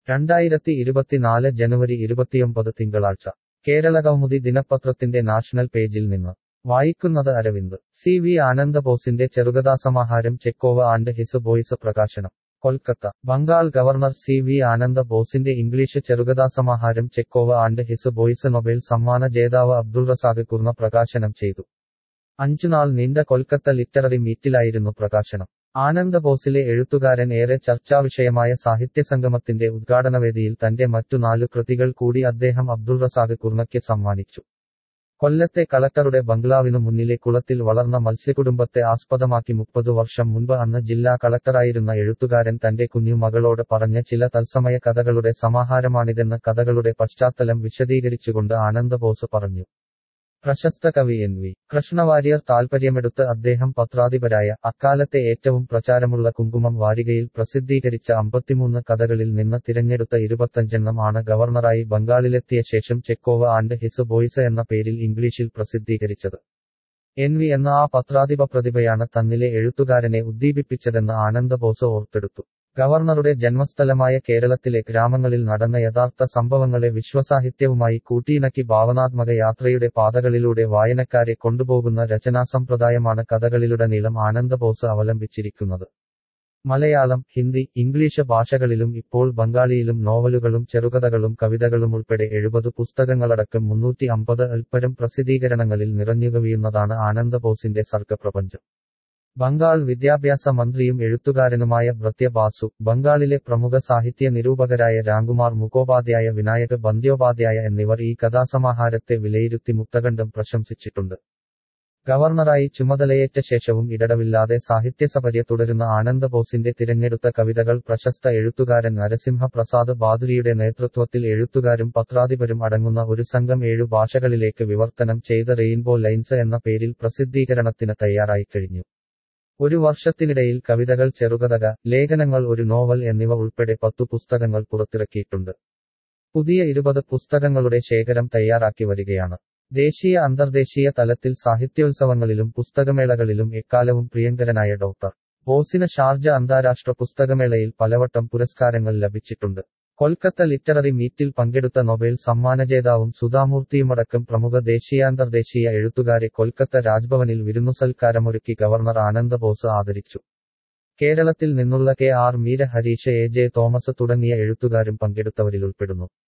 രണ്ടായിരത്തി ഇരുപത്തിനാല് ജനുവരി ഇരുപത്തിയൊമ്പത് തിങ്കളാഴ്ച കേരളകൗമുദി ദിനപത്രത്തിന്റെ നാഷണൽ പേജിൽ നിന്ന് വായിക്കുന്നത് അരവിന്ദ് സി വി ആനന്ദബോസിന്റെ ചെറുകഥാസമാഹാരം ചെക്കോവ ആൻഡ് ഹിസ് ബോയ്സ് പ്രകാശനം Kolkata Bengal governor C V Ananda ബോസിന്റെ ഇംഗ്ലീഷ് ചെറുകഥാസമാഹാരം Chekhov and his boys Nobel സമ്മാന ജേതാവ് അബ്ദുൾ റസാഖ് കുർണ പ്രകാശനം ചെയ്തു അഞ്ചുനാൾ നീണ്ട കൊൽക്കത്ത ലിറ്റററി മീറ്റിലായിരുന്നു പ്രകാശനം ആനന്ദ ബോസിലെ എഴുത്തുകാരൻ ഏറെ ചർച്ചാവിഷയമായ സാഹിത്യസംഗമത്തിന്റെ ഉദ്ഘാടനവേദിയിൽ തന്റെ മറ്റു നാലു കൃതികൾ കൂടി അദ്ദേഹം അബ്ദുൾ റസാഖ് കുർണയ്ക്ക് സമ്മാനിച്ചു കൊല്ലത്തെ കളക്ടറുടെ ബംഗ്ലാവിനു മുന്നിലെ കുളത്തിൽ വളർന്ന മത്സ്യകുടുംബത്തെ ആസ്പദമാക്കി മുപ്പതു വർഷം മുൻപ് അന്ന് ജില്ലാ കളക്ടറായിരുന്ന എഴുത്തുകാരൻ തന്റെ കുഞ്ഞു മകളോട് പറഞ്ഞ ചില തത്സമയ കഥകളുടെ സമാഹാരമാണിതെന്ന് കഥകളുടെ പശ്ചാത്തലം വിശദീകരിച്ചുകൊണ്ട് ആനന്ദബോസ് പറഞ്ഞു പ്രശസ്ത കവി എൻ വി കൃഷ്ണവാര്യർ താൽപര്യമെടുത്ത് അദ്ദേഹം പത്രാധിപരായ അക്കാലത്തെ ഏറ്റവും പ്രചാരമുള്ള കുങ്കുമം വാരികയിൽ പ്രസിദ്ധീകരിച്ച അമ്പത്തിമൂന്ന് കഥകളിൽ നിന്ന് തിരഞ്ഞെടുത്ത ഇരുപത്തഞ്ചെണ്ണം ആണ് ഗവർണറായി ബംഗാളിലെത്തിയ ശേഷം ചെക്കോവ ആൻഡ് ഹിസ് ബോയ്സ് എന്ന പേരിൽ ഇംഗ്ലീഷിൽ പ്രസിദ്ധീകരിച്ചത് എൻ വി എന്ന ആ പത്രാധിപ പ്രതിഭയാണ് തന്നിലെ എഴുത്തുകാരനെ ഉദ്ദീപിപ്പിച്ചതെന്ന് ആനന്ദബോസ് ഓർത്തെടുത്തു ഗവർണറുടെ ജന്മസ്ഥലമായ കേരളത്തിലെ ഗ്രാമങ്ങളിൽ നടന്ന യഥാർത്ഥ സംഭവങ്ങളെ വിശ്വസാഹിത്യവുമായി കൂട്ടിയിണക്കി ഭാവനാത്മക യാത്രയുടെ പാതകളിലൂടെ വായനക്കാരെ കൊണ്ടുപോകുന്ന രചനാസമ്പ്രദായമാണ് കഥകളിലുടനീളം ആനന്ദബോസ് അവലംബിച്ചിരിക്കുന്നത് മലയാളം ഹിന്ദി ഇംഗ്ലീഷ് ഭാഷകളിലും ഇപ്പോൾ ബംഗാളിയിലും നോവലുകളും ചെറുകഥകളും കവിതകളും ഉൾപ്പെടെ എഴുപത് പുസ്തകങ്ങളടക്കം മുന്നൂറ്റി അമ്പത് അൽപ്പരം പ്രസിദ്ധീകരണങ്ങളിൽ നിറഞ്ഞുകവിയുന്നതാണ് ആനന്ദബോസിന്റെ സർഗപ്രപഞ്ചം ബംഗാൾ വിദ്യാഭ്യാസ മന്ത്രിയും എഴുത്തുകാരനുമായ ഭൃത്യ ബാസു ബംഗാളിലെ പ്രമുഖ സാഹിത്യ നിരൂപകരായ രാംകുമാർ മുഖോപാധ്യായ വിനായക ബന്ദ്യോപാധ്യായ എന്നിവർ ഈ കഥാസമാഹാരത്തെ വിലയിരുത്തി മുക്തകണ്ഠം പ്രശംസിച്ചിട്ടുണ്ട് ഗവർണറായി ചുമതലയേറ്റ ശേഷവും ഇടവില്ലാതെ സാഹിത്യസപര്യ തുടരുന്ന ആനന്ദബോസിന്റെ തിരഞ്ഞെടുത്ത കവിതകൾ പ്രശസ്ത എഴുത്തുകാരൻ നരസിംഹ പ്രസാദ് ബാദുരിയുടെ നേതൃത്വത്തിൽ എഴുത്തുകാരും പത്രാധിപരും അടങ്ങുന്ന ഒരു സംഘം ഏഴു ഭാഷകളിലേക്ക് വിവർത്തനം ചെയ്ത റെയിൻബോ ലൈൻസ് എന്ന പേരിൽ പ്രസിദ്ധീകരണത്തിന് തയ്യാറായിക്കഴിഞ്ഞു ഒരു വർഷത്തിനിടയിൽ കവിതകൾ ചെറുകഥക ലേഖനങ്ങൾ ഒരു നോവൽ എന്നിവ ഉൾപ്പെടെ പത്തു പുസ്തകങ്ങൾ പുറത്തിറക്കിയിട്ടുണ്ട് പുതിയ ഇരുപത് പുസ്തകങ്ങളുടെ ശേഖരം തയ്യാറാക്കി വരികയാണ് ദേശീയ അന്തർദേശീയ തലത്തിൽ സാഹിത്യോത്സവങ്ങളിലും പുസ്തകമേളകളിലും എക്കാലവും പ്രിയങ്കരനായ ഡോക്ടർ ബോസിന് ഷാർജ അന്താരാഷ്ട്ര പുസ്തകമേളയിൽ പലവട്ടം പുരസ്കാരങ്ങൾ ലഭിച്ചിട്ടുണ്ട് കൊൽക്കത്ത ലിറ്റററി മീറ്റിൽ പങ്കെടുത്ത നൊബേൽ സമ്മാനജേതാവും സുധാമൂർത്തിയുമടക്കം പ്രമുഖ ദേശീയാന്തർദേശീയ എഴുത്തുകാരെ കൊൽക്കത്ത രാജ്ഭവനിൽ വിരുന്നുസൽക്കാരമൊരുക്കി ഗവർണർ ആനന്ദബോസ് ആദരിച്ചു കേരളത്തിൽ നിന്നുള്ള K R Meera Harish A J Thomas തുടങ്ങിയ എഴുത്തുകാരും പങ്കെടുത്തവരിലുൾപ്പെടുന്നു